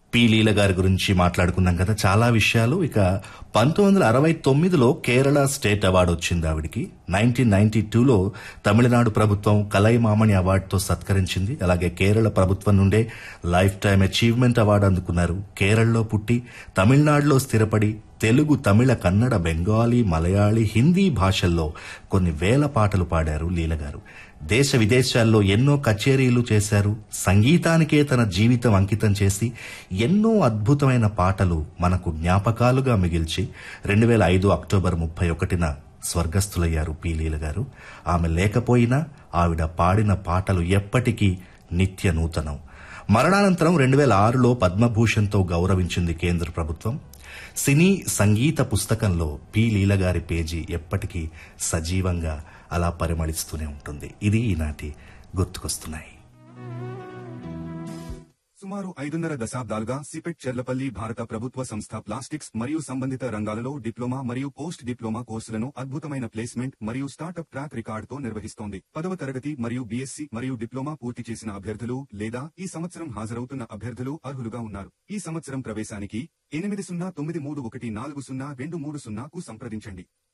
P లీల గారి గురించి మాట్లాడుకున్నాం కదా చాలా విషయాలు ఇక పంతొమ్మిది వందల అరవై తొమ్మిదిలో కేరళ స్టేట్ అవార్డు వచ్చింది ఆవిడికి నైన్టీన్ నైన్టీ టూలో తమిళనాడు ప్రభుత్వం కలైమామణి అవార్డుతో సత్కరించింది అలాగే కేరళ ప్రభుత్వం నుండే లైఫ్ టైం అచీవ్మెంట్ అవార్డు అందుకున్నారు కేరళలో పుట్టి తమిళనాడులో స్థిరపడి తెలుగు తమిళ కన్నడ బెంగాలీ మలయాళీ హిందీ భాషల్లో కొన్ని వేల పాటలు పాడారు లీల గారు దేశ విదేశాల్లో ఎన్నో కచేరీలు చేశారు సంగీతానికే తన జీవితం అంకితం చేసి ఎన్నో అద్భుతమైన పాటలు మనకు జ్ఞాపకాలుగా మిగిల్చి రెండు వేల ఐదు అక్టోబర్ ముప్పై ఒకటిన స్వర్గస్థులయ్యారు పి లీల గారు ఆమె లేకపోయినా ఆవిడ పాడిన పాటలు ఎప్పటికీ నిత్య నూతనం మరణానంతరం రెండు వేల ఆరులో పద్మభూషణ్తో గౌరవించింది కేంద్ర ప్రభుత్వం సినీ సంగీత పుస్తకంలో పి లీల గారి పేజీ ఎప్పటికీ సజీవంగా అలా పరిమళిస్తూనే ఉంటుంది ఇది ఈనాటి గుర్తుకొస్తున్నాయి సుమారు ఐదున్నర దశాబ్దాలుగా సిపెట్ చెర్లపల్లి భారత ప్రభుత్వ సంస్థ ప్లాస్టిక్స్ మరియు సంబంధిత రంగాలలో డిప్లొమా మరియు పోస్ట్ డిప్లొమా కోర్సులను అద్భుతమైన ప్లేస్మెంట్ మరియు స్టార్టప్ ట్రాక్ రికార్డుతో నిర్వహిస్తోంది పదవ తరగతి మరియు బీఎస్సీ మరియు డిప్లొమా పూర్తి చేసిన అభ్యర్థులు లేదా ఈ సంవత్సరం హాజరవుతున్న అభ్యర్థులు అర్హులుగా ఉన్నారు ఈ సంవత్సరం ప్రవేశానికి ఎనిమిది సున్నా తొమ్మిది మూడు ఒకటి నాలుగు సున్నా రెండు మూడు సున్నాకు సంప్రదించండి